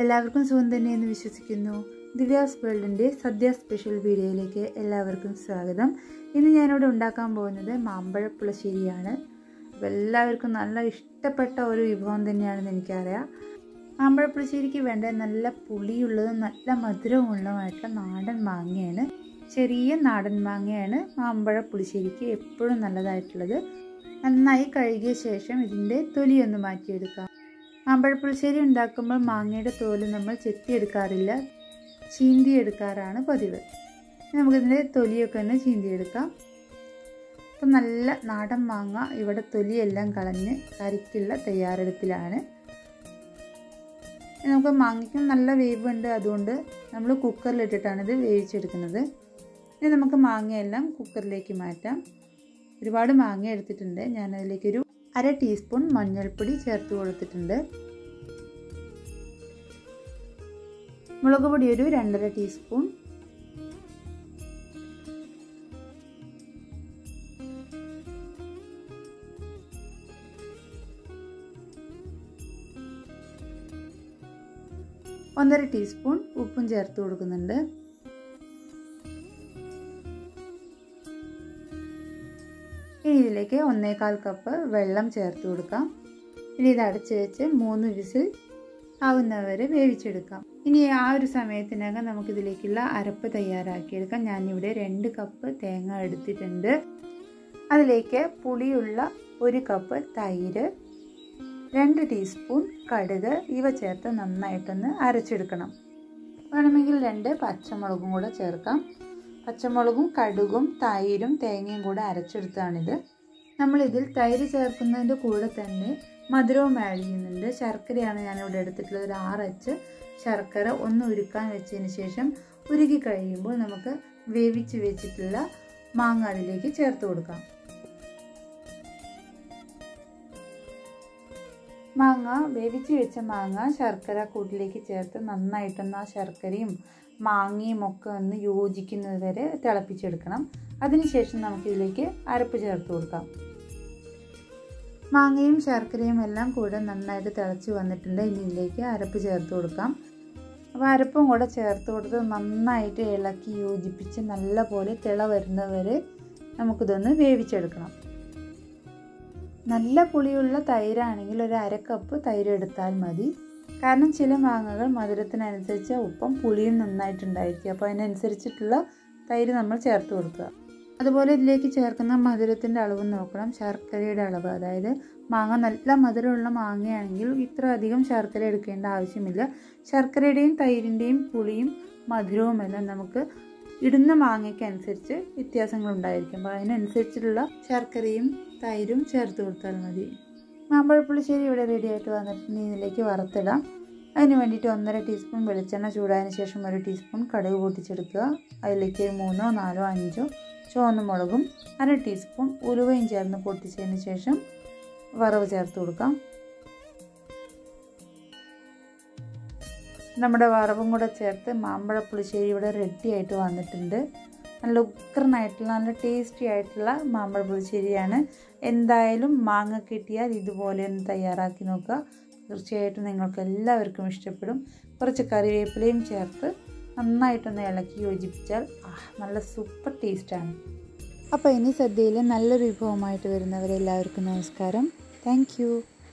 എല്ലാവർക്കും സുഖം തന്നെയെന്ന് വിശ്വസിക്കുന്നു ദിവ്യാസ് വേൾഡിൻ്റെ സദ്യ സ്പെഷ്യൽ വീഡിയോയിലേക്ക് എല്ലാവർക്കും സ്വാഗതം ഇന്ന് ഞാനിവിടെ ഉണ്ടാക്കാൻ പോകുന്നത് മാമ്പഴ പുളശ്ശേരിയാണ് അപ്പോൾ എല്ലാവർക്കും നല്ല ഇഷ്ടപ്പെട്ട ഒരു വിഭവം തന്നെയാണെന്ന് എനിക്കറിയാം മാമ്പഴ പുളിശ്ശേരിക്ക് വേണ്ട നല്ല പുളിയുള്ളതും നല്ല മധുരമുള്ളതുമായിട്ടുള്ള നാടൻ മാങ്ങയാണ് ചെറിയ നാടൻ മാങ്ങയാണ് മാമ്പഴ പുളിശ്ശേരിക്ക് എപ്പോഴും നല്ലതായിട്ടുള്ളത് നന്നായി കഴുകിയ ശേഷം ഇതിൻ്റെ തൊലിയൊന്ന് മാറ്റിയെടുക്കാം മാമ്പഴപ്പുളിശ്ശേരി ഉണ്ടാക്കുമ്പോൾ മാങ്ങയുടെ തോല് നമ്മൾ ചെത്തിയെടുക്കാറില്ല ചീന്തിയെടുക്കാറാണ് പതിവ് നമുക്കിതിൻ്റെ തൊലിയൊക്കെ ഒന്ന് ചീന്തിയെടുക്കാം അപ്പം നല്ല നാടൻ മാങ്ങ ഇവിടെ തൊലിയെല്ലാം കളഞ്ഞ് കറിക്കുള്ള തയ്യാറെടുപ്പിലാണ് നമുക്ക് മാങ്ങയ്ക്കും നല്ല വേവുണ്ട് അതുകൊണ്ട് നമ്മൾ കുക്കറിലിട്ടിട്ടാണ് ഇത് വേവിച്ചെടുക്കുന്നത് ഇനി നമുക്ക് മാങ്ങയെല്ലാം കുക്കറിലേക്ക് മാറ്റാം ഒരുപാട് മാങ്ങ എടുത്തിട്ടുണ്ട് ഞാൻ അതിലേക്കൊരു അര ടീസ്പൂൺ മഞ്ഞൾപ്പൊടി ചേർത്ത് കൊടുത്തിട്ടുണ്ട് മുളക് പൊടി ഒരു രണ്ടര ടീസ്പൂൺ ഒന്നര ടീസ്പൂൺ ഉപ്പും ചേർത്ത് കൊടുക്കുന്നുണ്ട് ഇനി ഇതിലേക്ക് ഒന്നേകാൽ കപ്പ് വെള്ളം ചേർത്ത് കൊടുക്കാം ഇനി ഇത് അടച്ച് വെച്ച് മൂന്ന് വിസിൽ ആവുന്നവരെ വേവിച്ചെടുക്കാം ഇനി ആ ഒരു സമയത്തിനകം നമുക്കിതിലേക്കുള്ള അരപ്പ് തയ്യാറാക്കിയെടുക്കാം ഞാനിവിടെ രണ്ട് കപ്പ് തേങ്ങ എടുത്തിട്ടുണ്ട് അതിലേക്ക് പുളിയുള്ള ഒരു കപ്പ് തൈര് രണ്ട് ടീസ്പൂൺ കടുക് ഇവ ചേർത്ത് നന്നായിട്ടൊന്ന് അരച്ചെടുക്കണം വേണമെങ്കിൽ രണ്ട് പച്ചമുളകും കൂടെ ചേർക്കാം പച്ചമുളകും കടുകും തൈരും തേങ്ങയും കൂടെ അരച്ചെടുത്താണിത് നമ്മളിതിൽ തൈര് ചേർക്കുന്നതിൻ്റെ കൂടെ തന്നെ മധുരവും ആഡ് ചെയ്യുന്നുണ്ട് ശർക്കരയാണ് ഞാനിവിടെ എടുത്തിട്ടുള്ളത് ഒരു ആറച്ച് ശർക്കര ഒന്ന് ഉരുക്കാൻ വെച്ചതിന് ശേഷം ഉരുക്കി കഴിയുമ്പോൾ നമുക്ക് വേവിച്ച് വെച്ചിട്ടുള്ള മാങ്ങ അതിലേക്ക് ചേർത്ത് കൊടുക്കാം മാങ്ങ വേവിച്ച് വെച്ച മാങ്ങ ശർക്കര കൂട്ടിലേക്ക് ചേർത്ത് നന്നായിട്ടൊന്ന് ആ ശർക്കരയും മാങ്ങയും ഒക്കെ ഒന്ന് യോജിക്കുന്നത് വരെ തിളപ്പിച്ചെടുക്കണം അതിനുശേഷം നമുക്കിതിലേക്ക് അരപ്പ് ചേർത്ത് കൊടുക്കാം മാങ്ങയും ശർക്കരയും എല്ലാം കൂടെ നന്നായിട്ട് തിളച്ച് വന്നിട്ടുണ്ട് ഇനി ഇതിലേക്ക് അരപ്പ് ചേർത്ത് കൊടുക്കാം അപ്പോൾ അരപ്പും കൂടെ ചേർത്ത് കൊടുത്ത് നന്നായിട്ട് ഇളക്കി യോജിപ്പിച്ച് നല്ല പോലെ തിള വരുന്നവരെ നമുക്കിതൊന്ന് വേവിച്ചെടുക്കണം നല്ല പുളിയുള്ള തൈരാണെങ്കിൽ ഒരു അര കപ്പ് തൈര് എടുത്താൽ മതി കാരണം ചില മാങ്ങകൾ മധുരത്തിനനുസരിച്ച് ഉപ്പം പുളിയും നന്നായിട്ടുണ്ടായിരിക്കും അപ്പോൾ അതിനനുസരിച്ചിട്ടുള്ള തൈര് നമ്മൾ ചേർത്ത് കൊടുക്കുക അതുപോലെ ഇതിലേക്ക് ചേർക്കുന്ന മധുരത്തിൻ്റെ അളവ് നോക്കണം ശർക്കരയുടെ അളവ് അതായത് മാങ്ങ നല്ല മധുരമുള്ള മാങ്ങയാണെങ്കിൽ ഇത്ര അധികം ശർക്കര എടുക്കേണ്ട ആവശ്യമില്ല ശർക്കരയുടെയും തൈരിൻ്റെയും പുളിയും മധുരവുമെല്ലാം നമുക്ക് ഇടുന്ന മാങ്ങയ്ക്ക് അനുസരിച്ച് വ്യത്യാസങ്ങൾ ഉണ്ടായിരിക്കും അപ്പോൾ അതിനനുസരിച്ചിട്ടുള്ള ശർക്കരയും തൈരും ചേർത്ത് കൊടുത്താൽ മതി മാമ്പഴപ്പുളിശ്ശേരി ഇവിടെ റെഡി ആയിട്ട് വന്നിട്ടുണ്ട് ഇതിലേക്ക് വറുത്തിടാം അതിന് വേണ്ടിയിട്ട് ഒന്നര ടീസ്പൂൺ വെളിച്ചെണ്ണ ചൂടായതിനു ശേഷം ഒരു ടീസ്പൂൺ കടുക് പൊട്ടിച്ചെടുക്കുക അതിലേക്ക് മൂന്നോ നാലോ അഞ്ചോ ചുവന്ന മുളകും അര ടീസ്പൂൺ ഉലുവയും ചേർന്ന് പൊട്ടിച്ചതിന് ശേഷം വറവ് ചേർത്ത് കൊടുക്കാം നമ്മുടെ വറവും കൂടെ ചേർത്ത് മാമ്പഴ പുളിശ്ശേരി ഇവിടെ റെഡി ആയിട്ട് വന്നിട്ടുണ്ട് നല്ല ഉഗ്രനായിട്ടുള്ള നല്ല ടേസ്റ്റി ആയിട്ടുള്ള മാമ്പഴ പുളിശ്ശേരിയാണ് എന്തായാലും മാങ്ങ കിട്ടിയാൽ ഇതുപോലെ ഒന്ന് തയ്യാറാക്കി നോക്കുക തീർച്ചയായിട്ടും നിങ്ങൾക്ക് എല്ലാവർക്കും ഇഷ്ടപ്പെടും കുറച്ച് കറിവേപ്പിലയും ചേർത്ത് നന്നായിട്ടൊന്ന് ഇളക്കി യോജിപ്പിച്ചാൽ നല്ല സൂപ്പർ ടേസ്റ്റാണ് അപ്പോൾ ഇനി സദ്യയിൽ നല്ലൊരു വിഭവമായിട്ട് വരുന്നവരെല്ലാവർക്കും നമസ്കാരം താങ്ക്